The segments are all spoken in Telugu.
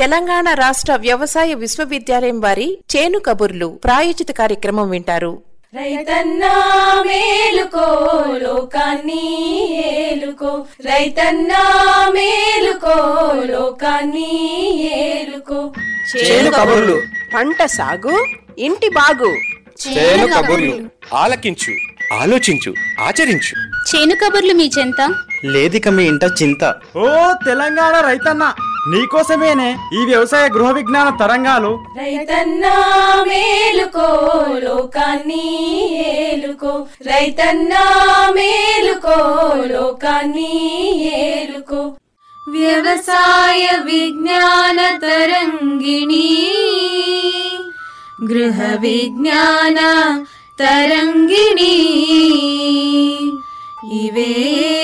తెలంగాణ రాష్ట్ర వ్యవసాయ విశ్వవిద్యాలయం వారి చేను కబుర్లు ప్రాయోజిత కార్యక్రమం వింటారు రైతన్నా మేలుకో లోకాన్ని ఏలుకో రైతన్నా మేలుకో లోకాన్ని ఏలుకో చేను కబుర్లు పంట సాగు ఇంటి బాగు చేను కబుర్లు ఆలకించు ఆలోచించు ఆచరించు చేను కబుర్లు మీ చెంత లేదిక మీ ఇంట చింత ఓ తెలంగాణ రైతన్న నీకోసమేనే ఈ వ్యవసాయ గృహ విజ్ఞాన తరంగాలు రైతన్నా మేలుకో లోకాన్ని ఏలుకో రైతన్నా మేలుకో లోకాన్ని ఏలుకో వ్యవసాయ విజ్ఞాన తరంగిణి గృహ విజ్ఞాన తరంగిణి ఇవే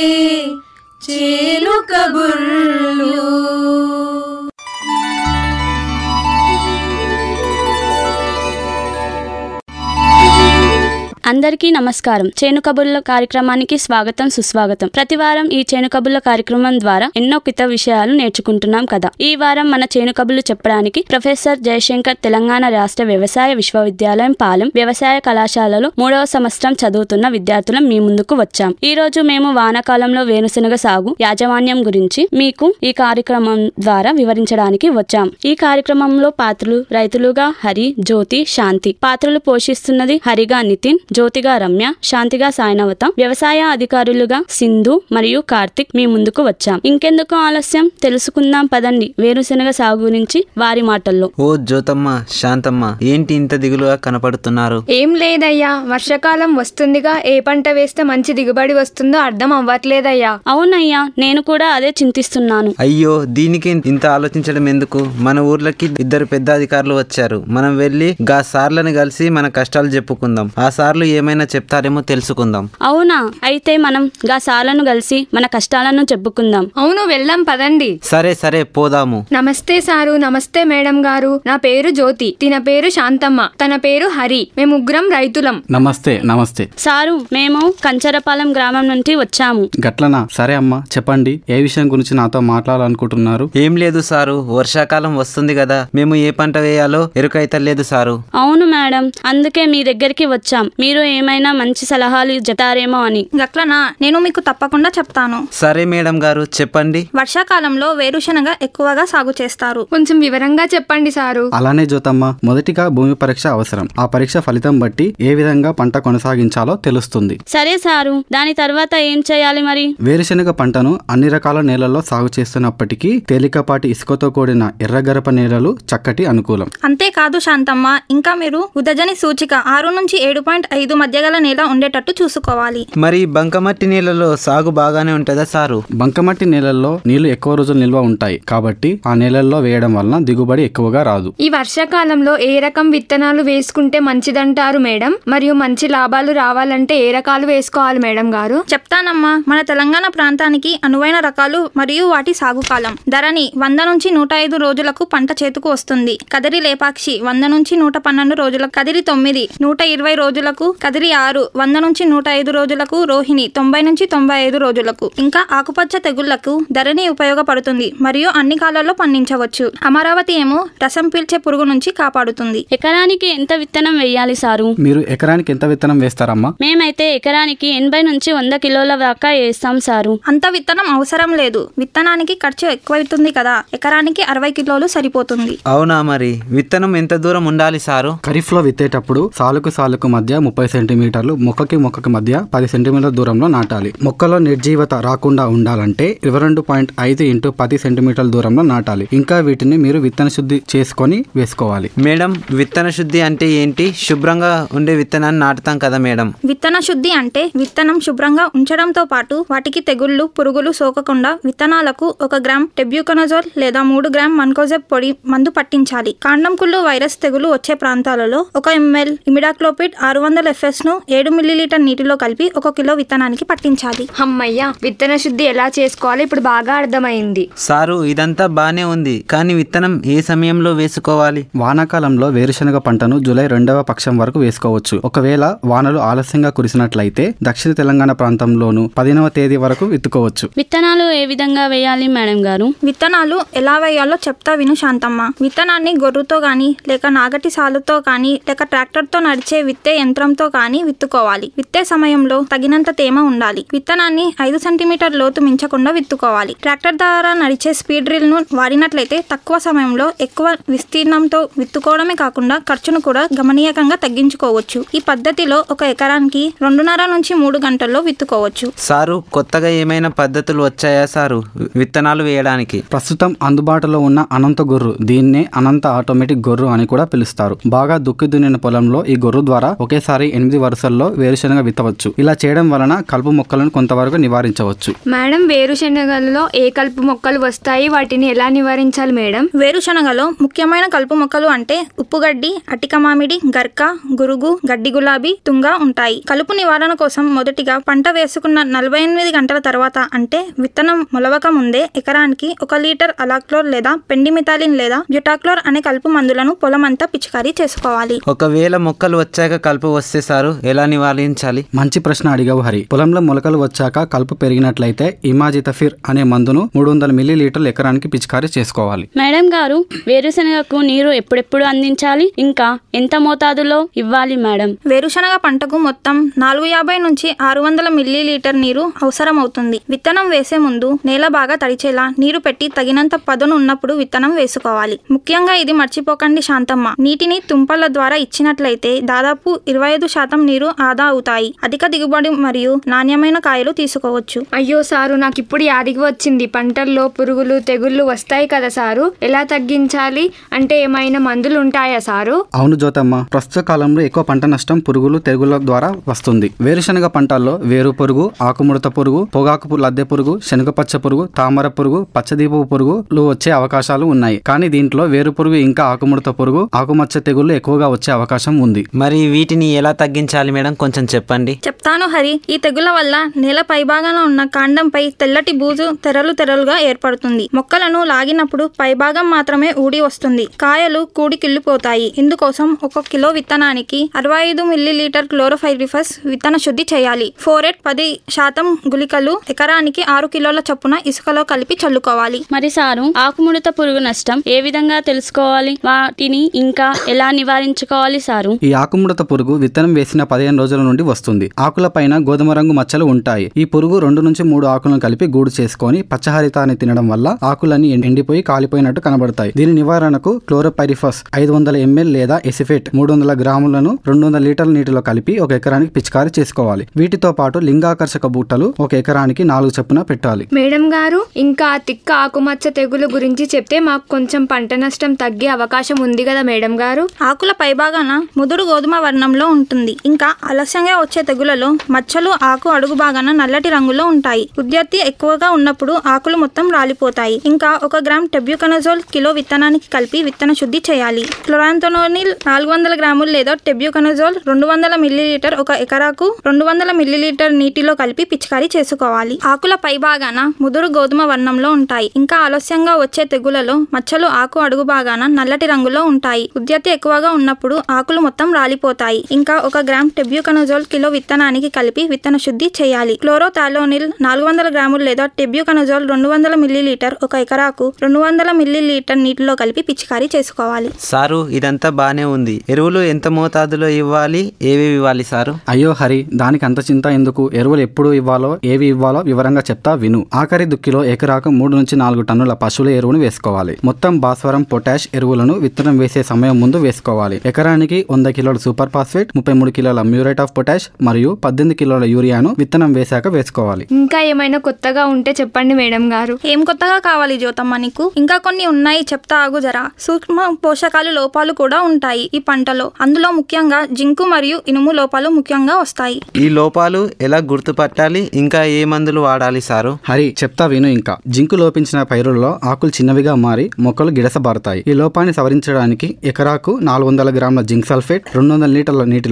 చేలు కబుర్లు అందరికీ నమస్కారం చేను కబుర్ల కార్యక్రమానికి స్వాగతం సుస్వాగతం ప్రతి వారం ఈ చేను కబుర్ల కార్యక్రమం ద్వారా ఎన్నో కొత్త విషయాలు నేర్చుకుంటున్నాం కదా ఈ వారం మన చేను కబుర్లు చెప్పడానికి ప్రొఫెసర్ జయశంకర్ తెలంగాణ రాష్ట్ర వ్యవసాయ విశ్వవిద్యాలయం పాలెం వ్యవసాయ కళాశాలలో మూడవ సంవత్సరం చదువుతున్న విద్యార్థులం మీ ముందుకు వచ్చాం ఈ రోజు మేము వానాకాలంలో వేరుశనగ సాగు యాజమాన్యం గురించి మీకు ఈ కార్యక్రమం ద్వారా వివరించడానికి వచ్చాం ఈ కార్యక్రమంలో పాత్రలు రైతులుగా హరి జ్యోతి శాంతి పాత్రలు పోషిస్తున్నది హరిగా నితిన్ జ్యోతిగా రమ్య శాంతిగా సాయనవత వ్యవసాయ అధికారులుగా సింధు మరియు కార్తిక్ మీ ముందుకు వచ్చాం ఇంకెందుకు ఆలస్యం తెలుసుకుందాం పదండి వేరుశనగ సాగు గురించి వారి మాటల్లో ఓ జ్యోతమ్మ శాంతమ్మ ఏంటి ఇంత దిగులుగా కనపడుతున్నారు ఏం లేదయ్యా వర్షాకాలం వస్తుందిగా ఏ పంట వేస్తే మంచి దిగుబడి వస్తుందో అర్థం అవ్వట్లేదయ్యా అవునయ్యా నేను కూడా అదే చింతిస్తున్నాను అయ్యో దీనికి ఇంత ఆలోచించడం ఎందుకు మన ఊర్లకి ఇద్దరు పెద్ద అధికారులు వచ్చారు మనం వెళ్ళి గా సార్లను కలిసి మన కష్టాలు చెప్పుకుందాం ఆ సార్లు ఏమైనా చెప్తారేమో తెలుసుకుందాం అవునా అయితే మనం గా సార్లను కలిసి మన కష్టాలను చెప్పుకుందాం అవును వెళ్దాం పదండి సరే సరే పోదాము నమస్తే సారు నమస్తే మేడం గారు నా పేరు జ్యోతి తిన పేరు శాంతమ్మ తన పేరు హరి మేము ముగ్గురం రైతులం నమస్తే నమస్తే సారు మేము కంచరపాలెం గ్రామం నుండి వచ్చాము గట్లనా సరే అమ్మా చెప్పండి ఏ విషయం గురించి నాతో మాట్లాడాలనుకుంటున్నారు ఏం లేదు సారు వర్షాకాలం వస్తుంది కదా మేము ఏ పంట వేయాలో ఎరుకైతలేదు సారు అవును మేడం అందుకే మీ దగ్గరికి వచ్చాం మీరు ఏమైనా మంచి సలహాలు చెప్తారేమో అని గట్లనా నేను మీకు తప్పకుండా చెప్తాను సరే మేడం గారు చెప్పండి వర్షాకాలంలో వేరుశనగ ఎక్కువగా సాగు చేస్తారు కొంచెం వివరంగా చెప్పండి సారు అలానే జ్యోతమ్మ మొదటిగా భూమి పరీక్ష అవసరం ఆ పరీక్ష ఫలితం బట్టి ఏ విధంగా పంట కొనసాగించాలో తెలుస్తుంది సరే సారు దాని తర్వాత ఏం చేయాలి మరి వేరుశనగ పంటను అన్ని రకాల నేలల్లో సాగు చేస్తున్నప్పటికీ తేలికపాటి ఇసుకతో కూడిన ఎర్రగరప నేలలు చక్కటి అనుకూలం అంతేకాదు శాంతమ్మ ఇంకా మీరు ఉదజని సూచిక ఆరు నుంచి ఏడు పాయింట్ ఐదు మధ్య గల నేల ఉండేటట్టు చూసుకోవాలి మరి బంకమట్టి నీళ్ళలో సాగు బాగానే ఉంటుందా సారు బంకమట్టి నేలల్లో నీళ్లు ఎక్కువ రోజులు నిల్వ ఉంటాయి కాబట్టి ఆ నేలల్లో వేయడం వలన దిగుబడి ఎక్కువగా రాదు ఈ వర్షాకాలంలో ఏ రకం విత్తనాలు వేసుకుంటే మంచిదంటారు మేడం మరియు మంచి లాభాలు రావాలంటే ఏ రకాలు వేసుకోవాలి మేడం గారు చెప్తానమ్మా మన తెలంగాణ ప్రాంతానికి అనువైన రకాలు మరియు వాటి సాగు కాలం ధరణి వంద నుంచి నూట ఐదు రోజులకు పంట చేతికి వస్తుంది కదిరి లేపాక్షి వంద నుంచి నూట పన్నెండు రోజులకు కదిరి తొమ్మిది నూట ఇరవై రోజులకు కదిరి ఆరు వంద నుంచి నూట ఐదు రోజులకు రోహిణి తొంభై నుంచి తొంభై ఐదు రోజులకు ఇంకా ఆకుపచ్చ తెగుళ్లకు ధరణి ఉపయోగపడుతుంది మరియు అన్ని కాలాల్లో పండించవచ్చు అమరావతి ఏమో రసం పీల్చే పురుగు నుంచి కాపాడుతుంది ఎకరానికి ఎంత విత్తనం వేయాలి సారు మీరు ఎకరానికి ఎంత విత్తనం వేస్తారమ్మా మేమైతే ఎకరానికి ఎనభై నుంచి వంద కిలోల దాకా వేస్తాం సారు అంత విత్తనం అవసరం లేదు విత్తనానికి ఖర్చు ఎక్కువవుతుంది కదా ఎకరానికి అరవై కిలోలు సరిపోతుంది అవునా మరి విత్తనం ఎంత దూరం ఉండాలి సారు ఖరీఫ్ లో విత్తేటప్పుడు సాలుకు సాలుకు మధ్య ముప్పై సెంటీమీటర్లు మొక్కకి మొక్కకి మధ్య పది సెంటీమీటర్ల దూరంలో నాటాలి మొక్కలో నిర్జీవత రాకుండా ఉండాలంటే ఇరవై రెండు పాయింట్ ఐదు ఇంటూ పది సెంటీమీటర్ల దూరంలో నాటాలి ఇంకా వీటిని మీరు విత్తన శుద్ధి చేసుకొని వేసుకోవాలి మేడం విత్తన శుద్ధి అంటే ఏంటి శుభ్రంగా ఉండే విత్తనాన్ని నాటుతాం కదా మేడం విత్తన శుద్ధి అంటే విత్తనం శుభ్రంగా ఉంచడంతో పాటు వాటికి తెగుళ్లు పురుగులు సోకకుండా విత్తనాలకు ఒక గ్రామ్ టెబ్యూకనజోల్ లేదా మూడు గ్రామ్ మన్కోజెబ్ పొడి మందు పట్టించాలి కాండం కుళ్ళు వైరస్ తెగులు వచ్చే ప్రాంతాలలో ఒక ఎంఎల్ ఇమిడాక్లోపిడ్ ఆరు వందల క్లోరాంతోనోల్ ఎఫ్ఎస్ ను ఏడు మిల్లీలీటర్ నీటిలో కలిపి ఒక కిలో విత్తనానికి పట్టించాలి అమ్మయ్య విత్తన శుద్ధి ఎలా చేసుకోవాలో ఇప్పుడు బాగా అర్థమైంది సారు ఇదంతా బానే ఉంది కానీ విత్తనం ఏ సమయంలో వేసుకోవాలి వానాకాలంలో వేరుశనగ పంటను జూలై రెండవ పక్షం వరకు వేసుకోవచ్చు ఒకవేళ వానలు ఆలస్యంగా కురిసినట్లయితే దక్షిణ తెలంగాణ ప్రాంతంలోను పదినవ తేదీ వరకు విత్తుకోవచ్చు విత్తనాలు ఏ విధంగా వేయాలి మేడం గారు విత్తనాలు ఎలా వేయాలో చెప్తా విను శాంతమ్మ విత్తనాన్ని గొర్రుతో గాని లేక నాగటి సాలుతో కానీ లేక ట్రాక్టర్తో నడిచే విత్తే యంత్రంతో కానీ విత్తుకోవాలి విత్తే సమయంలో తగినంత తేమ ఉండాలి విత్తనాన్ని ఐదు సెంటీమీటర్ లోతు మించకుండా విత్తుకోవాలి ట్రాక్టర్ ద్వారా నడిచే స్పీడ్ డ్రిల్ ను వాడినట్లయితే తక్కువ సమయంలో ఎక్కువ విస్తీర్ణంతో విత్తుకోవడమే కాకుండా ఖర్చును కూడా గమనీయకంగా తగ్గించుకోవచ్చు ఈ పద్ధతిలో ఒక ఎకరానికి రెండున్నర నుంచి మూడు గంటల్లో విత్తుకోవచ్చు సారు కొత్తగా ఏమైనా పద్ధతులు వచ్చాయా సారు విత్తనాలు వేయడానికి ప్రస్తుతం అందుబాటులో ఉన్న అనంత గొర్రు దీన్నే అనంత ఆటోమేటిక్ గొర్రు అని కూడా పిలుస్తారు బాగా దుక్కి దున్నిన పొలంలో ఈ గొర్రు ద్వారా ఒకేసారి ఎనిమిది వరుసల్లో వేరుశనగ విత్తవచ్చు ఇలా చేయడం వలన కలుపు మొక్కలను కొంతవరకు నివారించవచ్చు మేడం వేరుశనగలలో ఏ కలుపు మొక్కలు వస్తాయి వాటిని ఎలా నివారించాలి మేడం వేరుశనగలో ముఖ్యమైన కలుపు మొక్కలు అంటే ఉప్పుగడ్డి అటిక మామిడి గర్క గురుగు గడ్డి గులాబీ తుంగ ఉంటాయి కలుపు నివారణ కోసం మొదటిగా పంట వేసుకున్న నలభై ఎనిమిది గంటల తర్వాత అంటే విత్తనం మొలవక ముందే ఎకరానికి ఒక లీటర్ అలాక్లోర్ లేదా పెండిమిథాలిన్ లేదా బ్యూటాక్లోర్ అనే కలుపు మందులను పొలమంతా పిచికారీ చేసుకోవాలి ఒకవేళ మొక్కలు వచ్చాక కలుపు వస్తే సారు ఎలా నివారించాలి మంచి ప్రశ్న అడిగావు హరి పొలంలో మొలకలు వచ్చాక కలుపు పెరిగినట్లయితే ఇమాజితఫిర్ అనే మందును మూడు వందల మిల్లీ లీటర్లు ఎకరానికి పిచికారీ చేసుకోవాలి మేడం గారు వేరుశనగకు నీరు ఎప్పుడెప్పుడు అందించాలి ఇంకా ఎంత మోతాదులో ఇవ్వాలి మేడం వేరుశనగ పంటకు మొత్తం నాలుగు యాభై నుంచి ఆరు వందల మిల్లీ లీటర్ నీరు అవసరమవుతుంది విత్తనం వేసే ముందు నేల బాగా తడిచేలా నీరు పెట్టి తగినంత పదును ఉన్నప్పుడు విత్తనం వేసుకోవాలి ముఖ్యంగా ఇది మర్చిపోకండి శాంతమ్మ నీటిని తుంపల ద్వారా ఇచ్చినట్లయితే దాదాపు ఇరవై ఐదు శాతం నీరు ఆదా అవుతాయి అధిక దిగుబడి మరియు నాణ్యమైన కాయలు తీసుకోవచ్చు అయ్యో సారు నాకు ఇప్పుడు యాదికి వచ్చింది పంటల్లో పురుగులు తెగుళ్ళు వస్తాయి కదా సారు ఎలా తగ్గించాలి అంటే ఏమైనా మందులు ఉంటాయా సారు అవును జ్యోతమ్మ ప్రస్తుత కాలంలో ఎక్కువ పంట నష్టం పురుగులు తెగుల ద్వారా వస్తుంది వేరుశనగ పంటల్లో వేరు పురుగు ఆకుముడత పురుగు పొగాకు పు- లద్దె పురుగు శనగపచ్చ పురుగు తామర పురుగు పచ్చదీపపు పురుగులు వచ్చే అవకాశాలు ఉన్నాయి కానీ దీంట్లో వేరు పురుగు ఇంకా ఆకుముడత పురుగు ఆకుమచ్చ తెగుళ్ళు ఎక్కువగా వచ్చే అవకాశం ఉంది మరి వీటిని ఎలా తగ్గించాలి మేడం కొంచెం చెప్పండి చెప్తాను హరి ఈ తెగుల వల్ల నేల పైభాగాన ఉన్న కాండంపై తెల్లటి బూజు తెరలు తెరలుగా ఏర్పడుతుంది మొక్కలను లాగినప్పుడు పైభాగం మాత్రమే ఊడి వస్తుంది కాయలు కూడికిల్లిపోతాయి ఇందుకోసం ఒక కిలో విత్తనానికి అరవై ఐదు మిల్లీలీటర్ క్లోరోఫైరిఫస్ విత్తన శుద్ధి చేయాలి ఫోరెట్ పది శాతం గుళికలు ఎకరానికి ఆరు కిలోల చొప్పున ఇసుకలో కలిపి చల్లుకోవాలి మరి సారు ఆకుముడత పురుగు నష్టం ఏ విధంగా తెలుసుకోవాలి వాటిని ఇంకా ఎలా నివారించుకోవాలి సారు ఈ ఆకుముడత పురుగు విత్తనం వేసిన పదిహేను రోజుల నుండి వస్తుంది ఆకుల పైన గోధుమ రంగు మచ్చలు ఉంటాయి ఈ పురుగు రెండు నుంచి మూడు ఆకులను కలిపి గూడు చేసుకొని పచ్చహరితాన్ని తినడం వల్ల ఆకులన్నీ ఎండి- ఎండిపోయి కాలిపోయినట్టు కనబడతాయి దీని నివారణకు క్లోరోపైరిఫస్ ఐదు వందల ఎంఎల్ లేదా ఎసిఫేట్ మూడు వందల గ్రాములను రెండు వందల లీటర్ల నీటిలో కలిపి ఒక ఎకరానికి పిచికారీ చేసుకోవాలి వీటితో పాటు లింగాకర్షక బూటలు ఒక ఎకరానికి నాలుగు చొప్పున పెట్టాలి మేడం గారు ఇంకా ఆ తిక్క ఆకుమచ్చ తెగులు గురించి చెప్తే మాకు కొంచెం పంట నష్టం తగ్గే అవకాశం ఉంది కదా మేడం గారు ఆకుల పైభాగాన ముదురు గోధుమ వర్ణంలో ఉంటుంది ఇంకా ఆలస్యంగా వచ్చే తెగులలో మచ్చలు ఆకు అడుగు భాగాన నల్లటి రంగులో ఉంటాయి ఉద్యత్తి ఎక్కువగా ఉన్నప్పుడు ఆకులు మొత్తం రాలిపోతాయి ఇంకా ఒక గ్రామ్ టెబ్యూకనజోల్ కిలో విత్తనానికి కలిపి విత్తన శుద్ధి చేయాలి క్లోరాంతోనిల్ నాలుగు వందల గ్రాములు లేదా టెబ్యూకనజోల్ రెండు వందల మిల్లీలీటర్ ఒక ఎకరాకు రెండు వందల మిల్లీలీటర్ నీటిలో కలిపి పిచికారీ చేసుకోవాలి ఆకుల పైభాగాన ముదురు గోధుమ వర్ణంలో ఉంటాయి ఇంకా ఆలస్యంగా వచ్చే తెగులలో మచ్చలు ఆకు అడుగు భాగాన నల్లటి రంగులో ఉంటాయి ఉద్యత్తి ఎక్కువగా ఉన్నప్పుడు ఆకులు మొత్తం రాలిపోతాయి ఇంకా ఒక గ్రామ్ టెబ్యూకనజోల్ కిలో విత్తనానికి కలిపి విత్తన శుద్ధి చేయాలి క్లోరోథాలోనిల్ నాలుగు వందల గ్రాములు లేదా టెబ్యూకనజోల్ రెండు వందల మిల్లీలీటర్ ఒక ఎకరాకు రెండు వందల మిల్లీలీటర్ నీటిలో కలిపి పిచికారీ చేసుకోవాలి సారు ఇదంతా బానే ఉంది ఎరువులు ఎంత మోతాదులో ఇవ్వాలి ఏవి ఇవ్వాలి సారు అయ్యో హరి దానికి అంత చింత ఎందుకు ఎరువులు ఎప్పుడు ఇవ్వాలో ఏవి ఇవ్వాలో వివరంగా చెప్తా విను ఆఖరి దుక్కిలో ఎకరాకు మూడు నుంచి నాలుగు టన్నుల పశువుల ఎరువును వేసుకోవాలి మొత్తం భాస్వరం పొటాష్ ఎరువులను విత్తనం వేసే సమయం ముందు వేసుకోవాలి ఎకరానికి వంద కిలోల సూపర్ ఫాస్ఫేట్ ముప్పై మూడు కిలోల మ్యూరేట్ ఆఫ్ పొటాష్ మరియు పద్దెనిమిది కిలోల యూరియాను విత్తనం వేశాక వేసుకోవాలి ఇంకా ఏమైనా కొత్తగా ఉంటే చెప్పండి మేడం గారు ఏం కొత్తగా కావాలి జ్యోతమ్మ నీకు ఇంకా కొన్ని ఉన్నాయి చెప్తా ఆగు జరా సూక్ష్మ పోషకాలు లోపాలు కూడా ఉంటాయి ఈ పంటలో అందులో ముఖ్యంగా జింకు మరియు ఇనుము లోపాలు ముఖ్యంగా వస్తాయి ఈ లోపాలు ఎలా గుర్తుపట్టాలి ఇంకా ఏ మందులు వాడాలి సారు హరి చెప్తా విను ఇంకా జింకు లోపించిన పైరుల్లో ఆకులు చిన్నవిగా మారి మొక్కలు గిడసబారుతాయి ఈ లోపాన్ని సవరించడానికి ఎకరాకు నాలుగు వందల గ్రాముల జింక్ సల్ఫేట్ రెండు వందల లీటర్ల నీటిలో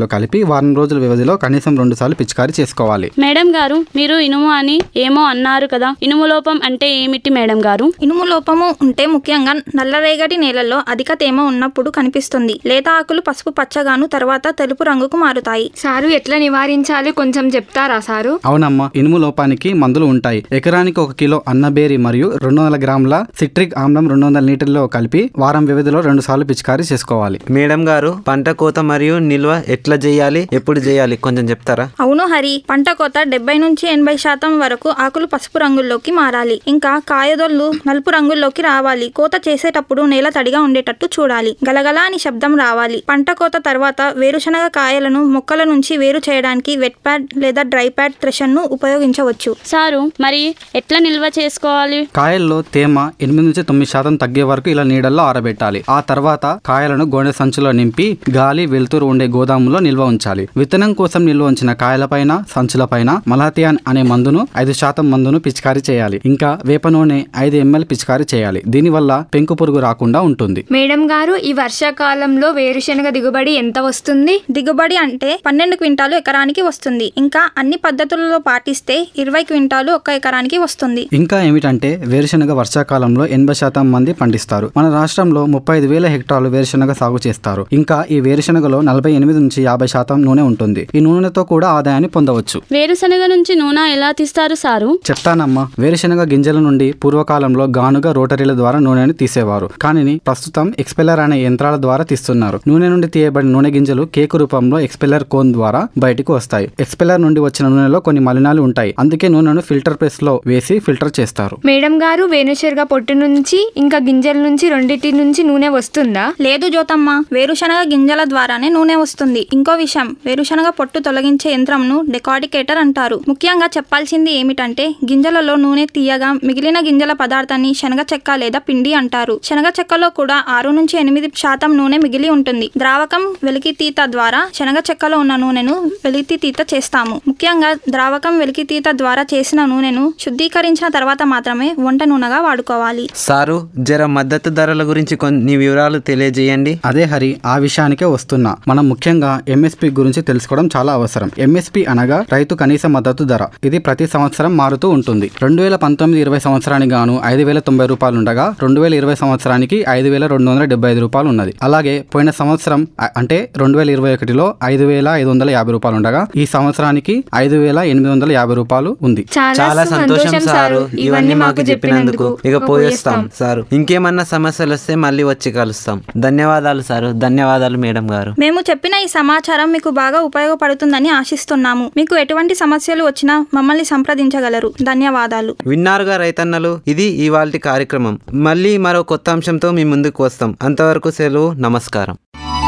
నీటిలో కలిపి వారం రోజుల వ్యవధిలో కనీసం రెండు సార్లు పిచికారీ చేసుకోవాలి మేడం గారు మీరు ఇనుము అని ఏమో అన్నారు కదా ఇనుము లోపం అంటే ఏమిటి మేడం గారు ఇనుము లోపము ఉంటే ముఖ్యంగా నల్లరేగడి నేలల్లో అధిక తేమ ఉన్నప్పుడు కనిపిస్తుంది లేత ఆకులు పసుపు పచ్చగాను తర్వాత తెలుపు రంగుకు మారుతాయి సారు ఎట్లా నివారించాలి కొంచెం చెప్తారా సారు అవునమ్మా ఇనుము లోపానికి మందులు ఉంటాయి ఎకరానికి ఒక కిలో అన్నబేరి మరియు రెండు వందల గ్రాముల సిట్రిక్ ఆమ్లం రెండు వందల లీటర్లో కలిపి వారం వ్యవధిలో రెండు సార్లు పిచికారీ చేసుకోవాలి మేడం గారు పంట కోత మరియు నిల్వ ఎట్లా చేయాలి ఎప్పుడు చేయాలి కొంచెం చెప్తారా అవును హరి పంట కోత డెబ్బై నుంచి ఎనభై శాతం వరకు ఆకులు పసుపు రంగుల్లోకి మారాలి ఇంకా కాయదొల్లు నలుపు రంగుల్లోకి రావాలి కోత చేసేటప్పుడు నేల తడిగా ఉండేటట్టు చూడాలి గలగల అని శబ్దం రావాలి పంట కోత తర్వాత వేరుశనగ కాయలను మొక్కల నుంచి వేరు చేయడానికి వెట్ ప్యాడ్ లేదా డ్రై ప్యాడ్ థ్రెషర్ ను ఉపయోగించవచ్చు సారు మరి ఎట్లా నిల్వ చేసుకోవాలి కాయల్లో తేమ ఎనిమిది నుంచి తొమ్మిది శాతం తగ్గే వరకు ఇలా నీడల్లో ఆరబెట్టాలి ఆ తర్వాత కాయలను గోనె సంచులో నింపి గాలి వెలుతురు ఉండే గోదాములో నిల్వ ఉంచాలి విత్తనం కోసం నిల్వ ఉంచిన కాయలపైన సంచులపైన మలాథియాన్ అనే మందును ఐదు శాతం మందును పిచికారీ చేయాలి ఇంకా వేప నూనె ఐదు ఎంఎల్ పిచికారీ చేయాలి దీనివల్ల పెంకు పురుగు రాకుండా ఉంటుంది మేడం గారు ఈ వర్షాకాలంలో వేరుశనగ దిగుబడి ఎంత వస్తుంది దిగుబడి అంటే పన్నెండు క్వింటాలు ఎకరానికి వస్తుంది ఇంకా అన్ని పద్ధతులలో పాటిస్తే ఇరవై క్వింటాలు ఒక్క ఎకరానికి వస్తుంది ఇంకా ఏమిటంటే వేరుశనగ వర్షాకాలంలో ఎనభై శాతం మంది పండిస్తారు మన రాష్ట్రంలో ముప్పై ఐదు వేల హెక్టార్లు వేరుశనగ సాగు చేస్తారు ఇంకా ఈ వేరుశనగలో నలభై ఎనిమిది నుంచి యాభై శాతం నూనె ఉంటుంది ఈ నూనెతో కూడా ఆదాయాన్ని పొందవచ్చు వేరుశనగ నుంచి నూనె ఎలా తీస్తారు సారు చెప్తానమ్మా వేరుశనగ గింజల నుండి పూర్వకాలంలో గానుగా రోటరీల ద్వారా నూనెను తీసేవారు కానీ ప్రస్తుతం ఎక్స్పెల్లర్ అనే యంత్రాల ద్వారా తీస్తున్నారు నూనె నుండి తీయబడిన నూనె గింజలు కేకు రూపంలో ఎక్స్పెల్లర్ కోన్ ద్వారా బయటకు వస్తాయి ఎక్స్పెల్లర్ నుండి వచ్చిన నూనెలో కొన్ని మలినాలు ఉంటాయి అందుకే నూనెను ఫిల్టర్ ప్రెస్ లో వేసి ఫిల్టర్ చేస్తారు మేడం గారు వేరుశనగ పొట్టు నుంచి ఇంకా గింజల నుంచి రెండింటి నుంచి నూనె వస్తుందా లేదు జ్యోతమ్మ వేరుశనగ గింజల ద్వారానే నూనె వస్తుంది ఇంకో విషయం వేరుశనగ పొట్టు తొలగించే యంత్రంను డెకాడికేటర్ అంటారు ముఖ్యంగా చెప్పాల్సింది ఏమిటంటే గింజలలో నూనె తీయగా మిగిలిన గింజల పదార్థాన్ని శనగ చెక్క లేదా పిండి అంటారు శనగ చెక్కలో కూడా ఆరు నుంచి ఎనిమిది శాతం నూనె మిగిలి ఉంటుంది ద్రావకం వెలికితీత ద్వారా శనగ చెక్కలో ఉన్న నూనెను వెలికితీత చేస్తాము ముఖ్యంగా ద్రావకం వెలికితీత ద్వారా చేసిన నూనెను శుద్ధీకరించిన తర్వాత మాత్రమే వంట నూనెగా వాడుకోవాలి సారు జర మద్దతు ధరల గురించి కొన్ని వివరాలు తెలియజేయండి అదే హరి ఆ విషయానికే వస్తున్నా మనం ముఖ్యంగా ఎంఎస్పి గురించి తెలుసుకోవడం చాలా అవసరం ఎంఎస్పి అనగా రైతు కనీస మద్దతు ధర ఇది ప్రతి సంవత్సరం మారుతూ ఉంటుంది రెండు వేల పంతొమ్మిది ఇరవై సంవత్సరానికి గాను ఐదు వేల తొంభై రూపాయలు ఉండగా రెండు వేల ఇరవై సంవత్సరానికి ఐదు వేల రెండు వందల డెబ్బై ఐదు రూపాయలు ఉన్నది అలాగే పోయిన సంవత్సరం అ- అంటే రెండు వేల ఇరవై ఒకటిలో ఐదు వేల ఐదు వందల యాభై రూపాయలు ఉండగా ఈ సంవత్సరానికి ఐదు వేల ఎనిమిది వందల యాభై రూపాయలు ఉంది చాలా సంతోషం సారు ఇవన్నీ మాకు చెప్పినందుకు ఇక పోయేస్తాం సారు ఇంకేమన్నా సమస్యలు వస్తే మళ్ళీ వచ్చి కలుస్తాం ధన్యవాదాలు సారు ధన్యవాదాలు మేడం గారు మేము చెప్పిన ఈ సమాచారం మీకు బాగా ఉపయోగపడుతుందని ఆశిస్తున్నాము మీకు ఎటువంటి సమస్యలు వచ్చినా మమ్మల్ని సంప్రదించగలరు ధన్యవాదాలు విన్నారుగా రైతన్నలు ఇది ఇవాల్టి కార్యక్రమం మళ్ళీ మరో కొత్త అంశంతో మీ ముందుకు వస్తాం అంతవరకు సెలవు నమస్కారం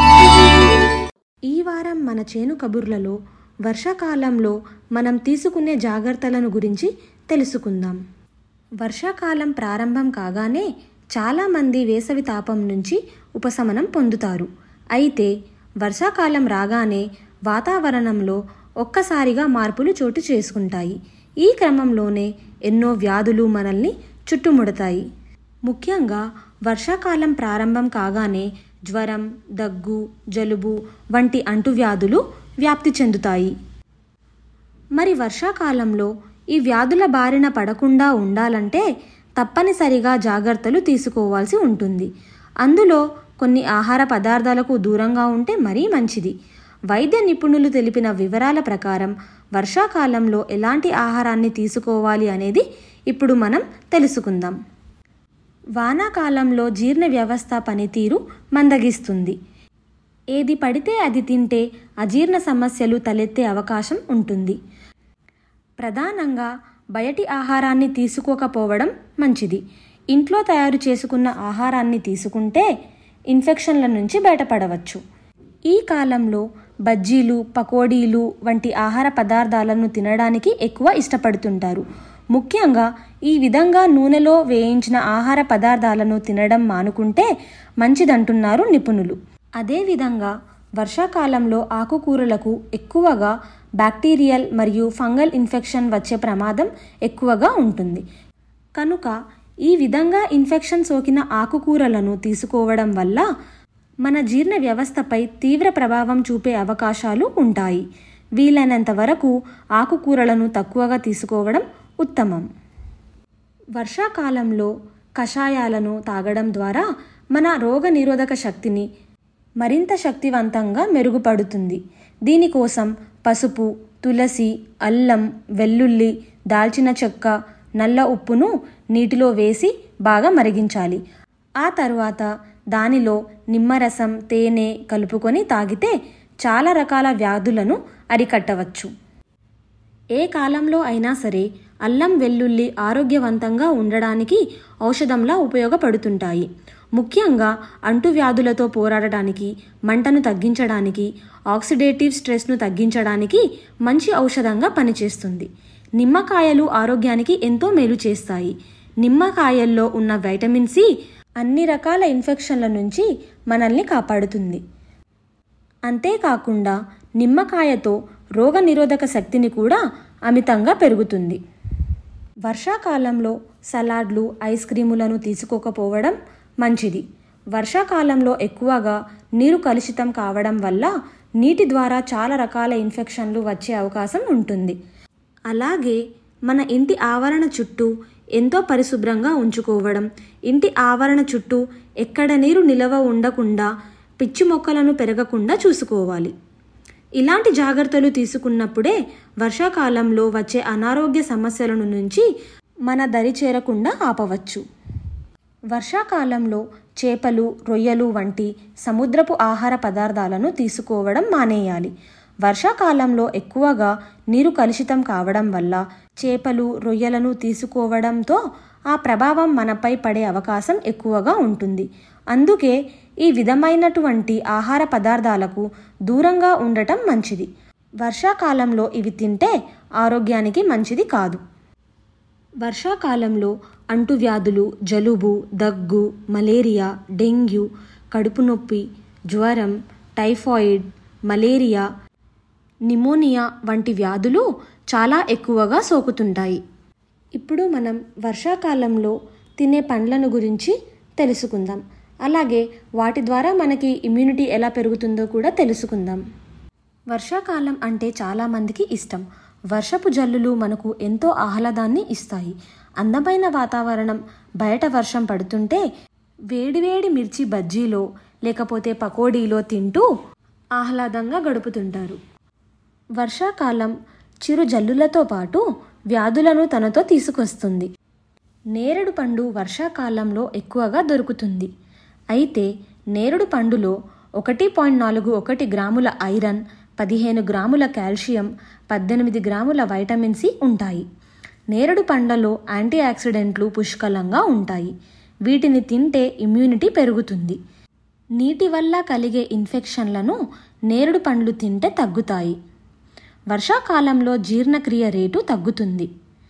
ఈ వారం మన చేను కబుర్లలో వర్షాకాలంలో మనం తీసుకునే జాగ్రత్తలను గురించి తెలుసుకుందాం వర్షాకాలం ప్రారంభం కాగానే చాలామంది వేసవి తాపం నుంచి ఉపశమనం పొందుతారు అయితే వర్షాకాలం రాగానే వాతావరణంలో ఒక్కసారిగా మార్పులు చోటు చేసుకుంటాయి ఈ క్రమంలోనే ఎన్నో వ్యాధులు మనల్ని చుట్టుముడతాయి ముఖ్యంగా వర్షాకాలం ప్రారంభం కాగానే జ్వరం దగ్గు జలుబు వంటి అంటువ్యాధులు వ్యాప్తి చెందుతాయి మరి వర్షాకాలంలో ఈ వ్యాధుల బారిన పడకుండా ఉండాలంటే తప్పనిసరిగా జాగ్రత్తలు తీసుకోవాల్సి ఉంటుంది అందులో కొన్ని ఆహార పదార్థాలకు దూరంగా ఉంటే మరీ మంచిది వైద్య నిపుణులు తెలిపిన వివరాల ప్రకారం వర్షాకాలంలో ఎలాంటి ఆహారాన్ని తీసుకోవాలి అనేది ఇప్పుడు మనం తెలుసుకుందాం వానాకాలంలో జీర్ణ వ్యవస్థ పనితీరు మందగిస్తుంది ఏది పడితే అది తింటే అజీర్ణ సమస్యలు తలెత్తే అవకాశం ఉంటుంది ప్రధానంగా బయటి ఆహారాన్ని తీసుకోకపోవడం మంచిది ఇంట్లో తయారు చేసుకున్న ఆహారాన్ని తీసుకుంటే ఇన్ఫెక్షన్ల నుంచి బయటపడవచ్చు ఈ కాలంలో బజ్జీలు పకోడీలు వంటి ఆహార పదార్థాలను తినడానికి ఎక్కువ ఇష్టపడుతుంటారు ముఖ్యంగా ఈ విధంగా నూనెలో వేయించిన ఆహార పదార్థాలను తినడం మానుకుంటే మంచిదంటున్నారు నిపుణులు అదేవిధంగా వర్షాకాలంలో ఆకుకూరలకు ఎక్కువగా బ్యాక్టీరియల్ మరియు ఫంగల్ ఇన్ఫెక్షన్ వచ్చే ప్రమాదం ఎక్కువగా ఉంటుంది కనుక ఈ విధంగా ఇన్ఫెక్షన్ సోకిన ఆకుకూరలను తీసుకోవడం వల్ల మన జీర్ణ వ్యవస్థపై తీవ్ర ప్రభావం చూపే అవకాశాలు ఉంటాయి వీలైనంత వరకు ఆకుకూరలను తక్కువగా తీసుకోవడం ఉత్తమం వర్షాకాలంలో కషాయాలను తాగడం ద్వారా మన రోగనిరోధక శక్తిని మరింత శక్తివంతంగా మెరుగుపడుతుంది దీనికోసం పసుపు తులసి అల్లం వెల్లుల్లి దాల్చిన చెక్క నల్ల ఉప్పును నీటిలో వేసి బాగా మరిగించాలి ఆ తరువాత దానిలో నిమ్మరసం తేనె కలుపుకొని తాగితే చాలా రకాల వ్యాధులను అరికట్టవచ్చు ఏ కాలంలో అయినా సరే అల్లం వెల్లుల్లి ఆరోగ్యవంతంగా ఉండడానికి ఔషధంలా ఉపయోగపడుతుంటాయి ముఖ్యంగా అంటువ్యాధులతో పోరాడడానికి మంటను తగ్గించడానికి ఆక్సిడేటివ్ స్ట్రెస్ను తగ్గించడానికి మంచి ఔషధంగా పనిచేస్తుంది నిమ్మకాయలు ఆరోగ్యానికి ఎంతో మేలు చేస్తాయి నిమ్మకాయల్లో ఉన్న వైటమిన్ సి అన్ని రకాల ఇన్ఫెక్షన్ల నుంచి మనల్ని కాపాడుతుంది అంతేకాకుండా నిమ్మకాయతో రోగనిరోధక శక్తిని కూడా అమితంగా పెరుగుతుంది వర్షాకాలంలో సలాడ్లు ఐస్ క్రీములను తీసుకోకపోవడం మంచిది వర్షాకాలంలో ఎక్కువగా నీరు కలుషితం కావడం వల్ల నీటి ద్వారా చాలా రకాల ఇన్ఫెక్షన్లు వచ్చే అవకాశం ఉంటుంది అలాగే మన ఇంటి ఆవరణ చుట్టూ ఎంతో పరిశుభ్రంగా ఉంచుకోవడం ఇంటి ఆవరణ చుట్టూ ఎక్కడ నీరు నిలవ ఉండకుండా పిచ్చి మొక్కలను పెరగకుండా చూసుకోవాలి ఇలాంటి జాగ్రత్తలు తీసుకున్నప్పుడే వర్షాకాలంలో వచ్చే అనారోగ్య సమస్యలను నుంచి మన దరి చేరకుండా ఆపవచ్చు వర్షాకాలంలో చేపలు రొయ్యలు వంటి సముద్రపు ఆహార పదార్థాలను తీసుకోవడం మానేయాలి వర్షాకాలంలో ఎక్కువగా నీరు కలుషితం కావడం వల్ల చేపలు రొయ్యలను తీసుకోవడంతో ఆ ప్రభావం మనపై పడే అవకాశం ఎక్కువగా ఉంటుంది అందుకే ఈ విధమైనటువంటి ఆహార పదార్థాలకు దూరంగా ఉండటం మంచిది వర్షాకాలంలో ఇవి తింటే ఆరోగ్యానికి మంచిది కాదు వర్షాకాలంలో అంటువ్యాధులు జలుబు దగ్గు మలేరియా డెంగ్యూ కడుపు నొప్పి జ్వరం టైఫాయిడ్ మలేరియా నిమోనియా వంటి వ్యాధులు చాలా ఎక్కువగా సోకుతుంటాయి ఇప్పుడు మనం వర్షాకాలంలో తినే పండ్లను గురించి తెలుసుకుందాం అలాగే వాటి ద్వారా మనకి ఇమ్యూనిటీ ఎలా పెరుగుతుందో కూడా తెలుసుకుందాం వర్షాకాలం అంటే చాలామందికి ఇష్టం వర్షపు జల్లులు మనకు ఎంతో ఆహ్లాదాన్ని ఇస్తాయి అందమైన వాతావరణం బయట వర్షం పడుతుంటే వేడివేడి మిర్చి బజ్జీలో లేకపోతే పకోడీలో తింటూ ఆహ్లాదంగా గడుపుతుంటారు వర్షాకాలం చిరు జల్లులతో పాటు వ్యాధులను తనతో తీసుకొస్తుంది నేరేడు పండు వర్షాకాలంలో ఎక్కువగా దొరుకుతుంది అయితే నేరేడు పండులో ఒకటి పాయింట్ నాలుగు ఒకటి గ్రాముల ఐరన్ పదిహేను గ్రాముల కాల్షియం పద్దెనిమిది గ్రాముల వైటమిన్ సి ఉంటాయి నేరేడు పండ్లలో యాంటీ ఆక్సిడెంట్లు పుష్కలంగా ఉంటాయి వీటిని తింటే ఇమ్యూనిటీ పెరుగుతుంది నీటి వల్ల కలిగే ఇన్ఫెక్షన్లను నేరేడు పండ్లు తింటే తగ్గుతాయి వర్షాకాలంలో జీర్ణక్రియ రేటు తగ్గుతుంది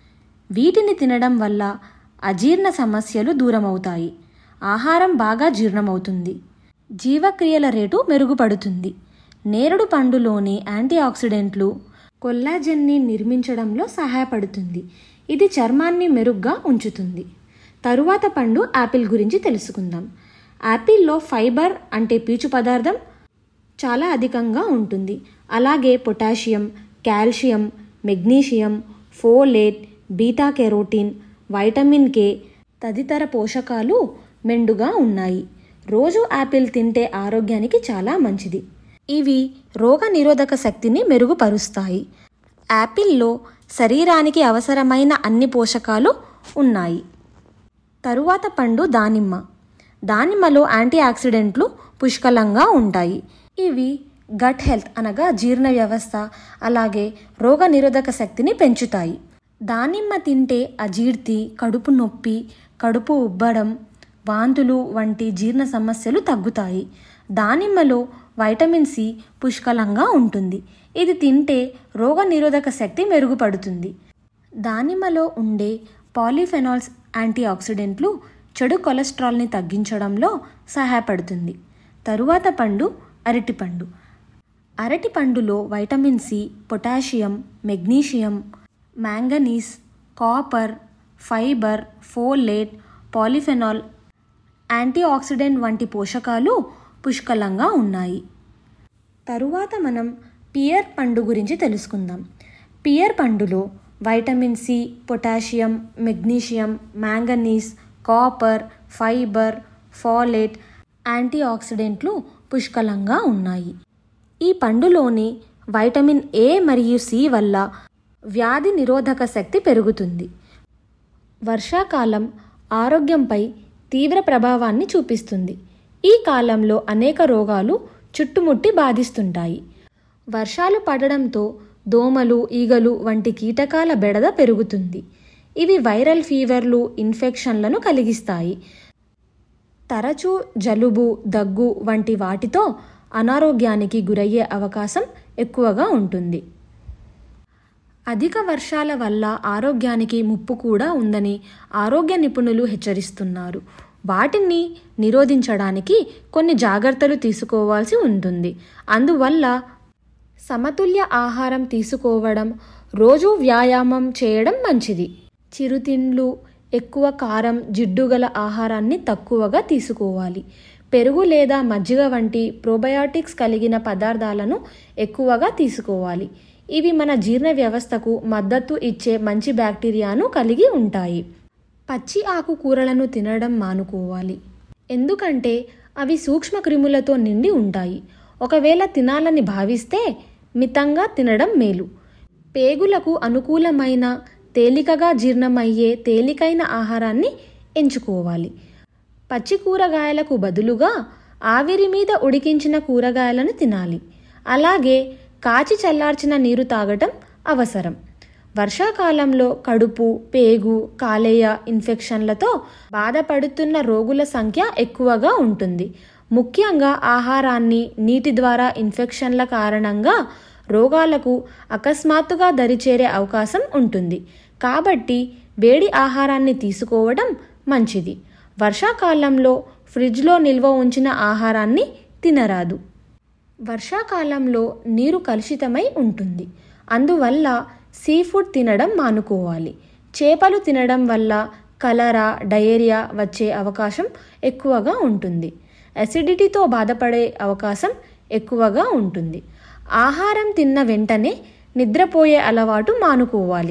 వీటిని తినడం వల్ల అజీర్ణ సమస్యలు దూరమవుతాయి ఆహారం బాగా జీర్ణమవుతుంది జీవక్రియల రేటు మెరుగుపడుతుంది నేరుడు పండులోని యాంటీ ఆక్సిడెంట్లు కొల్లాజెన్ని నిర్మించడంలో సహాయపడుతుంది ఇది చర్మాన్ని మెరుగ్గా ఉంచుతుంది తరువాత పండు యాపిల్ గురించి తెలుసుకుందాం యాపిల్లో ఫైబర్ అంటే పీచు పదార్థం చాలా అధికంగా ఉంటుంది అలాగే potassium calcium magnesium folate beta carotene vitamin K తదితర పోషకాలు మెండుగా ఉన్నాయి రోజు యాపిల్ తింటే ఆరోగ్యానికి చాలా మంచిది ఇవి రోగ నిరోధక శక్తిని మెరుగుపరుస్తాయి యాపిల్లో శరీరానికి అవసరమైన అన్ని పోషకాలు ఉన్నాయి తరువాత పండు దానిమ్మ దానిమ్మలో యాంటీ ఆక్సిడెంట్లు పుష్కలంగా ఉంటాయి ఇవి గట్ హెల్త్ అనగా జీర్ణ వ్యవస్థ అలాగే రోగ నిరోధక శక్తిని పెంచుతాయి దానిమ్మ తింటే అజీర్తి కడుపు నొప్పి కడుపు ఉబ్బడం వాంతులు వంటి జీర్ణ సమస్యలు తగ్గుతాయి దానిమ్మలో వైటమిన్ సి పుష్కలంగా ఉంటుంది ఇది తింటే రోగ నిరోధక శక్తి మెరుగుపడుతుంది దానిమ్మలో ఉండే పాలిఫెనాల్స్ యాంటీ ఆక్సిడెంట్లు చెడు కొలెస్ట్రాల్ని తగ్గించడంలో సహాయపడుతుంది తరువాత పండు అరటిపండు అరటిపండులో vitamin C potassium magnesium manganese copper fibre folate polyphenol antioxidant వంటి పోషకాలు పుష్కలంగా ఉన్నాయి తరువాత మనం పియర్ పండు గురించి తెలుసుకుందాం పియర్ పండులో vitamin C potassium magnesium manganese copper fibre folate యాంటీ ఆక్సిడెంట్లు పుష్కలంగా ఉన్నాయి ఈ పండులోని వైటమిన్ ఏ మరియు సి వల్ల వ్యాధి నిరోధక శక్తి పెరుగుతుంది వర్షాకాలం ఆరోగ్యంపై తీవ్ర ప్రభావాన్ని చూపిస్తుంది ఈ కాలంలో అనేక రోగాలు చుట్టుముట్టి బాధిస్తుంటాయి వర్షాలు పడడంతో దోమలు ఈగలు వంటి కీటకాల బెడద పెరుగుతుంది ఇవి వైరల్ ఫీవర్లు ఇన్ఫెక్షన్లను కలిగిస్తాయి తరచూ జలుబు దగ్గు వంటి వాటితో అనారోగ్యానికి గురయ్యే అవకాశం ఎక్కువగా ఉంటుంది అధిక వర్షాల వల్ల ఆరోగ్యానికి ముప్పు కూడా ఉందని ఆరోగ్య నిపుణులు హెచ్చరిస్తున్నారు వాటిని నిరోధించడానికి కొన్ని జాగ్రత్తలు తీసుకోవాల్సి ఉంటుంది అందువల్ల సమతుల్య ఆహారం తీసుకోవడం రోజు వ్యాయామం చేయడం మంచిది చిరుతిండ్లు ఎక్కువ కారం జిడ్డుగల ఆహారాన్ని తక్కువగా తీసుకోవాలి పెరుగు లేదా మజ్జిగ వంటి ప్రోబయాటిక్స్ కలిగిన పదార్థాలను ఎక్కువగా తీసుకోవాలి ఇవి మన జీర్ణ వ్యవస్థకు మద్దతు ఇచ్చే మంచి బ్యాక్టీరియాను కలిగి ఉంటాయి పచ్చి ఆకుకూరలను తినడం మానుకోవాలి ఎందుకంటే అవి సూక్ష్మక్రిములతో నిండి ఉంటాయి ఒకవేళ తినాలని భావిస్తే మితంగా తినడం మేలు పేగులకు అనుకూలమైన తేలికగా జీర్ణమయ్యే తేలికైన ఆహారాన్ని ఎంచుకోవాలి పచ్చి కూరగాయలకు బదులుగా ఆవిరి మీద ఉడికించిన కూరగాయలను తినాలి అలాగే కాచి చల్లార్చిన నీరు తాగటం అవసరం వర్షాకాలంలో కడుపు పేగు కాలేయ ఇన్ఫెక్షన్లతో బాధపడుతున్న రోగుల సంఖ్య ఎక్కువగా ఉంటుంది ముఖ్యంగా ఆహారాన్ని నీటి ద్వారా ఇన్ఫెక్షన్ల కారణంగా రోగాలకు అకస్మాత్తుగా దరిచేరే అవకాశం ఉంటుంది కాబట్టి వేడి ఆహారాన్ని తీసుకోవడం మంచిది వర్షాకాలంలో ఫ్రిడ్జ్లో నిల్వ ఉంచిన ఆహారాన్ని తినరాదు వర్షాకాలంలో నీరు కలుషితమై ఉంటుంది అందువల్ల సీ ఫుడ్ తినడం మానుకోవాలి చేపలు తినడం వల్ల కలరా డయేరియా వచ్చే అవకాశం ఎక్కువగా ఉంటుంది అసిడిటీతో బాధపడే అవకాశం ఎక్కువగా ఉంటుంది ఆహారం తిన్న వెంటనే నిద్రపోయే అలవాటు మానుకోవాలి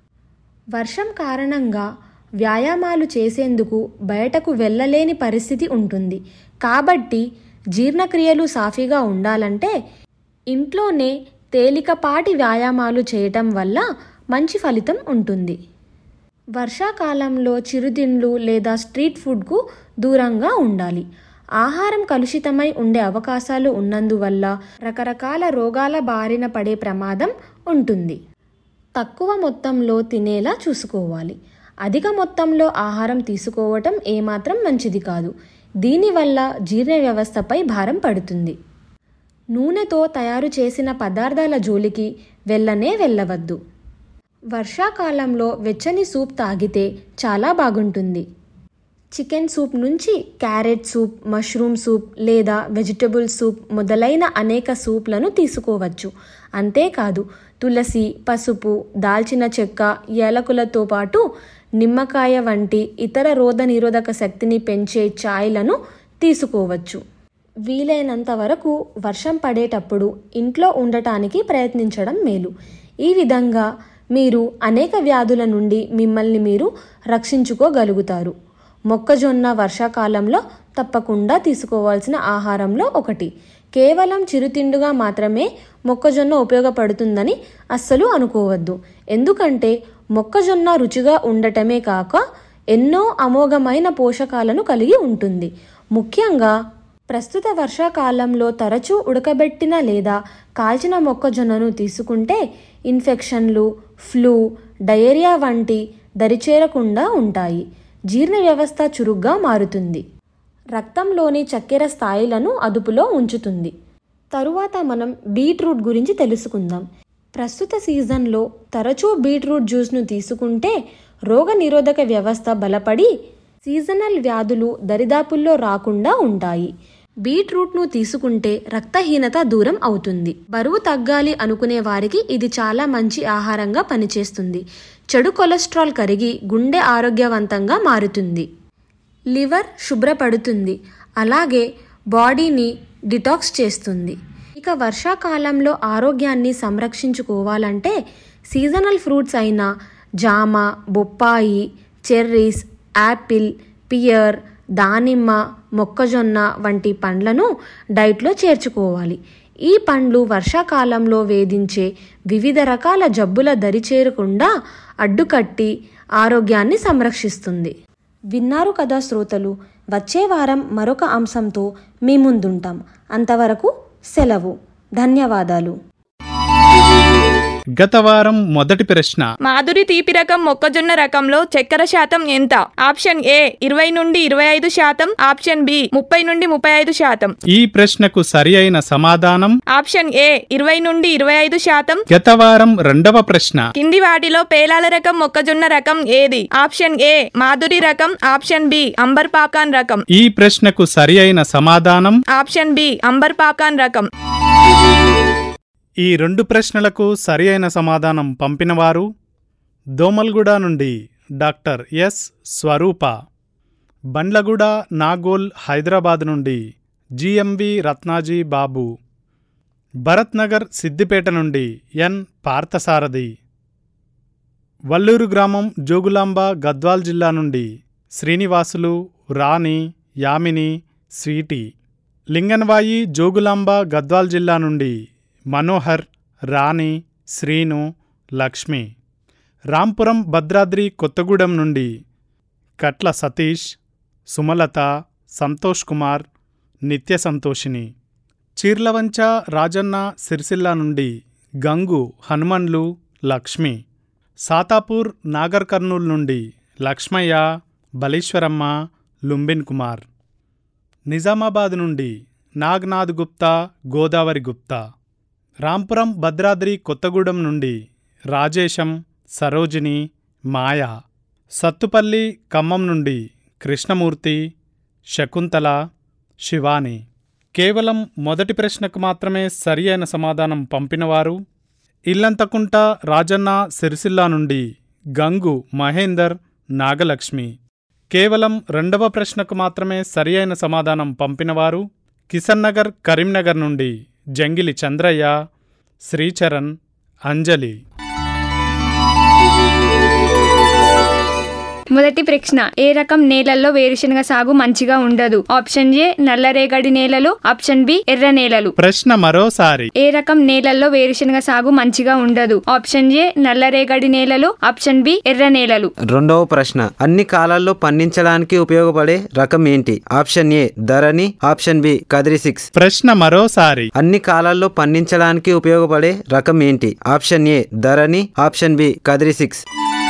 వర్షం కారణంగా వ్యాయామాలు చేసేందుకు బయటకు వెళ్ళలేని పరిస్థితి ఉంటుంది కాబట్టి జీర్ణక్రియలు సాఫీగా ఉండాలంటే ఇంట్లోనే తేలికపాటి వ్యాయామాలు చేయటం వల్ల మంచి ఫలితం ఉంటుంది వర్షాకాలంలో చిరుతిండ్లు లేదా స్ట్రీట్ ఫుడ్కు దూరంగా ఉండాలి ఆహారం కలుషితమై ఉండే అవకాశాలు ఉన్నందువల్ల రకరకాల రోగాల బారిన పడే ప్రమాదం ఉంటుంది తక్కువ మొత్తంలో తినేలా చూసుకోవాలి అధిక మొత్తంలో ఆహారం తీసుకోవటం ఏమాత్రం మంచిది కాదు దీనివల్ల జీర్ణ వ్యవస్థపై భారం పడుతుంది నూనెతో తయారు చేసిన పదార్థాల జోలికి వెళ్ళనే వెళ్ళవద్దు వర్షాకాలంలో వెచ్చని సూప్ తాగితే చాలా బాగుంటుంది చికెన్ సూప్ నుంచి క్యారెట్ సూప్ మష్రూమ్ సూప్ లేదా వెజిటబుల్ సూప్ మొదలైన అనేక సూప్లను తీసుకోవచ్చు అంతేకాదు తులసి పసుపు దాల్చిన చెక్క యాలకులతో పాటు నిమ్మకాయ వంటి ఇతర రోగ నిరోధక శక్తిని పెంచే ఛాయ్లను తీసుకోవచ్చు వీలైనంత వరకు వర్షం పడేటప్పుడు ఇంట్లో ఉండటానికి ప్రయత్నించడం మేలు ఈ విధంగా మీరు అనేక వ్యాధుల నుండి మిమ్మల్ని మీరు రక్షించుకోగలుగుతారు మొక్కజొన్న వర్షాకాలంలో తప్పకుండా తీసుకోవాల్సిన ఆహారంలో ఒకటి కేవలం చిరుతిండుగా మాత్రమే మొక్కజొన్న ఉపయోగపడుతుందని అస్సలు అనుకోవద్దు ఎందుకంటే మొక్కజొన్న రుచిగా ఉండటమే కాక ఎన్నో అమోఘమైన పోషకాలను కలిగి ఉంటుంది ముఖ్యంగా ప్రస్తుత వర్షాకాలంలో తరచూ ఉడకబెట్టిన లేదా కాల్చిన మొక్కజొన్నను తీసుకుంటే ఇన్ఫెక్షన్లు ఫ్లూ డయేరియా వంటి దరిచేరకుండా ఉంటాయి జీర్ణ వ్యవస్థ చురుగ్గా మారుతుంది రక్తంలోని చక్కెర స్థాయిలను అదుపులో ఉంచుతుంది తరువాత మనం బీట్రూట్ గురించి తెలుసుకుందాం ప్రస్తుత సీజన్లో తరచూ బీట్రూట్ జ్యూస్ను తీసుకుంటే రోగ నిరోధక వ్యవస్థ బలపడి సీజనల్ వ్యాధులు దరిదాపుల్లో రాకుండా ఉంటాయి బీట్రూట్ను తీసుకుంటే రక్తహీనత దూరం అవుతుంది బరువు తగ్గాలి అనుకునే వారికి ఇది చాలా మంచి ఆహారంగా పనిచేస్తుంది చెడు కొలెస్ట్రాల్ కరిగి గుండె ఆరోగ్యవంతంగా మారుతుంది లివర్ శుభ్రపడుతుంది అలాగే బాడీని డిటాక్స్ చేస్తుంది ఇక వర్షాకాలంలో ఆరోగ్యాన్ని సంరక్షించుకోవాలంటే సీజనల్ ఫ్రూట్స్ అయిన జామ బొప్పాయి చెర్రీస్ యాపిల్ పియర్ దానిమ్మ మొక్కజొన్న వంటి పండ్లను డైట్లో చేర్చుకోవాలి ఈ పండ్లు వర్షాకాలంలో వేధించే వివిధ రకాల జబ్బుల దరి చేరకుండా అడ్డుకట్టి ఆరోగ్యాన్ని సంరక్షిస్తుంది విన్నారు కదా శ్రోతలు వచ్చే వారం మరొక అంశంతో మీ ముందుంటాం అంతవరకు సెలవు ధన్యవాదాలు గత వారం మొదటి ప్రశ్న మాధురి తీపి రకం మొక్కజొన్న రకంలో చక్కెర శాతం ఎంత ఆప్షన్ ఏ ఇరవై నుండి ఇరవై ఐదు శాతం ఆప్షన్ బి ముప్పై నుండి ముప్పై ఐదు శాతం ఈ ప్రశ్నకు సరి అయిన సమాధానం ఆప్షన్ ఏ ఇరవై నుండి ఇరవై ఐదు శాతం గత వారం రెండవ ప్రశ్న కింది వాటిలో పేలాల రకం మొక్కజొన్న రకం ఏది ఆప్షన్ ఏ మాధురి రకం ఆప్షన్ బి అంబర్ పాకాన్ రకం ఈ ప్రశ్నకు సరి అయిన సమాధానం ఆప్షన్ బి అంబర్ పాకాన్ రకం ఈ రెండు ప్రశ్నలకు సరి అయిన సమాధానం పంపినవారు దోమల్గూడ నుండి డాక్టర్ ఎస్ స్వరూప బండ్లగూడ నాగోల్ హైదరాబాద్ నుండి జిఎంవి రత్నాజీ బాబు భరత్ నగర్ సిద్దిపేట నుండి ఎన్ పార్థసారథి వల్లూరు గ్రామం జోగులాంబ గద్వాల్ జిల్లా నుండి శ్రీనివాసులు రాణి యామిని స్వీటీ లింగన్వాయి జోగులాంబ గద్వాల్ జిల్లా నుండి మనోహర్ రాణి శ్రీను లక్ష్మి రాంపురం భద్రాద్రి కొత్తగూడెం నుండి కట్ల సతీష్ సుమలత సంతోష్ కుమార్ నిత్య సంతోషిని చీర్లవంచ రాజన్న సిరిసిల్ల నుండి గంగు హనుమన్లు లక్ష్మి సాతాపూర్ నాగర్ కర్నూల్ నుండి లక్ష్మయ్య బలీశ్వరమ్మ లుంబిన్ కుమార్ నిజామాబాద్ నుండి నాగ్నాథ్ గుప్తా గోదావరి గుప్తా రాంపురం భద్రాద్రి కొత్తగూడెం నుండి రాజేశం సరోజిని మాయ సత్తుపల్లి ఖమ్మం నుండి కృష్ణమూర్తి శకుంతల శివాని కేవలం మొదటి ప్రశ్నకు మాత్రమే సరి అయిన సమాధానం పంపినవారు ఇల్లంతకుంట రాజన్న సిరిసిల్ల నుండి గంగు మహేందర్ నాగలక్ష్మి కేవలం రెండవ ప్రశ్నకు మాత్రమే సరి అయిన సమాధానం పంపినవారు కిషన్ నగర్ కరీంనగర్ నుండి జంగిలి చంద్రయ్య శ్రీచరణ్ అంజలి మొదటి ప్రశ్న ఏ రకం నేలల్లో వేరుశనగ సాగు మంచిగా ఉండదు ఆప్షన్ ఏ నల్లరేగడి నేలలు ఆప్షన్ బి ఎర్ర నేలలు ప్రశ్న మరోసారి ఏ రకం నేలల్లో వేరుశనగ సాగు మంచిగా ఉండదు ఆప్షన్ ఏ నల్లరేగడి నేలలు ఆప్షన్ బి ఎర్ర నేలలు రెండవ ప్రశ్న అన్ని కాలాల్లో పండించడానికి ఉపయోగపడే రకం ఏంటి option A Dharani option B Kadiri six ప్రశ్న మరోసారి అన్ని కాలాల్లో పండించడానికి ఉపయోగపడే రకం ఏంటి option A Dharani option B Kadiri six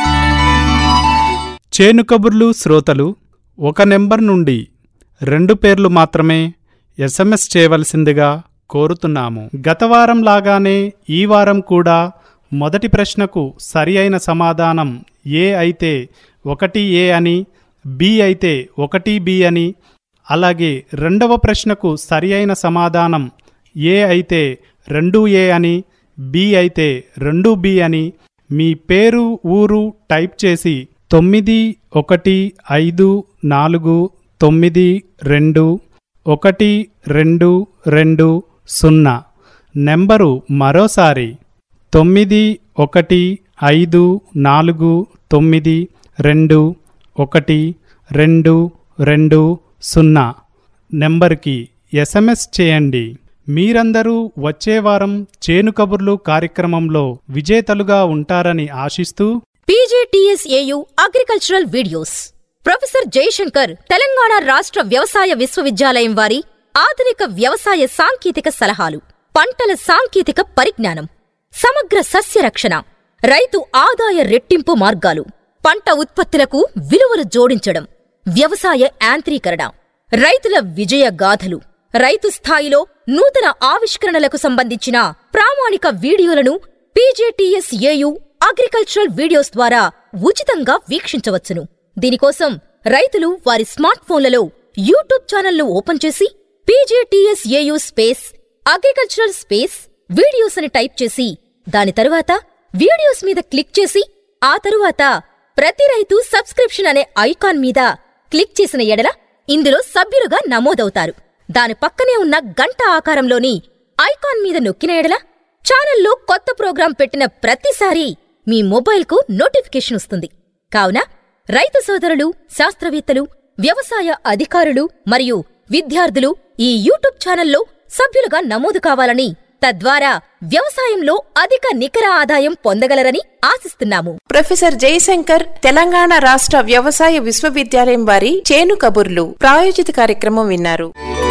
చేను కబుర్లు శ్రోతలు ఒక నెంబర్ నుండి రెండు పేర్లు మాత్రమే ఎస్ఎంఎస్ చేయవలసిందిగా కోరుతున్నాము గత వారం లాగానే ఈ వారం కూడా మొదటి ప్రశ్నకు సరి అయిన సమాధానం ఏ అయితే ఒకటి ఏ అని బి అయితే ఒకటి బి అని అలాగే రెండవ ప్రశ్నకు సరి అయిన సమాధానం ఏ అయితే రెండు ఏ అని బి అయితే రెండు బి అని మీ పేరు ఊరు టైప్ చేసి తొమ్మిది ఒకటి ఐదు నాలుగు తొమ్మిది రెండు ఒకటి రెండు రెండు సున్నా నెంబరు మరోసారి తొమ్మిది ఒకటి ఐదు నాలుగు తొమ్మిది రెండు ఒకటి రెండు రెండు సున్నా నెంబర్కి ఎస్ఎంఎస్ చేయండి మీరందరూ వచ్చే వారం చేను కబుర్లు కార్యక్రమంలో విజేతలుగా ఉంటారని ఆశిస్తూ PGTSAU agricultural videos professor Jayashankar Telangana రాష్ట్ర వ్యవసాయ విశ్వవిద్యాలయం వారి ఆధునిక వ్యవసాయ సాంకేతిక సలహాలు పంటల సాంకేతిక పరిజ్ఞానం సమగ్ర సస్య రక్షణ రైతు ఆదాయ రెట్టింపు మార్గాలు పంట ఉత్పత్తులకు విలువలు జోడించడం వ్యవసాయ యాంత్రీకరణ రైతుల విజయ గాథలు రైతు స్థాయిలో నూతన ఆవిష్కరణలకు సంబంధించిన ప్రామాణిక వీడియోలను పీజేటీఎస్ఏయు అగ్రికల్చరల్ వీడియోస్ ద్వారా ఉచితంగా వీక్షించవచ్చును దీనికోసం రైతులు వారి స్మార్ట్ ఫోన్లలో యూట్యూబ్ ఛానల్ను ఓపెన్ చేసి PJTSAU space agricultural space videos అని టైప్ చేసి దాని తరువాత వీడియోస్ మీద క్లిక్ చేసి ఆ తరువాత ప్రతి రైతు సబ్స్క్రిప్షన్ అనే ఐకాన్ మీద క్లిక్ చేసిన ఎడల ఇందులో సభ్యులుగా నమోదవుతారు దాని పక్కనే ఉన్న గంట ఆకారంలోని ఐకాన్ మీద నొక్కిన ఎడల ఛానల్లో కొత్త ప్రోగ్రాం పెట్టిన ప్రతిసారీ మీ మొబైల్కు నోటిఫికేషన్ వస్తుంది కావున రైతు సోదరులు శాస్త్రవేత్తలు వ్యవసాయ అధికారులు మరియు విద్యార్థులు ఈ యూట్యూబ్ ఛానల్లో సభ్యులుగా నమోదు కావాలని తద్వారా వ్యవసాయంలో అధిక నికర ఆదాయం పొందగలరని ఆశిస్తున్నాము ప్రొఫెసర్ జయశంకర్ తెలంగాణ రాష్ట్ర వ్యవసాయ విశ్వవిద్యాలయం వారి చేను కబుర్లు ప్రాయోజిత కార్యక్రమం విన్నారు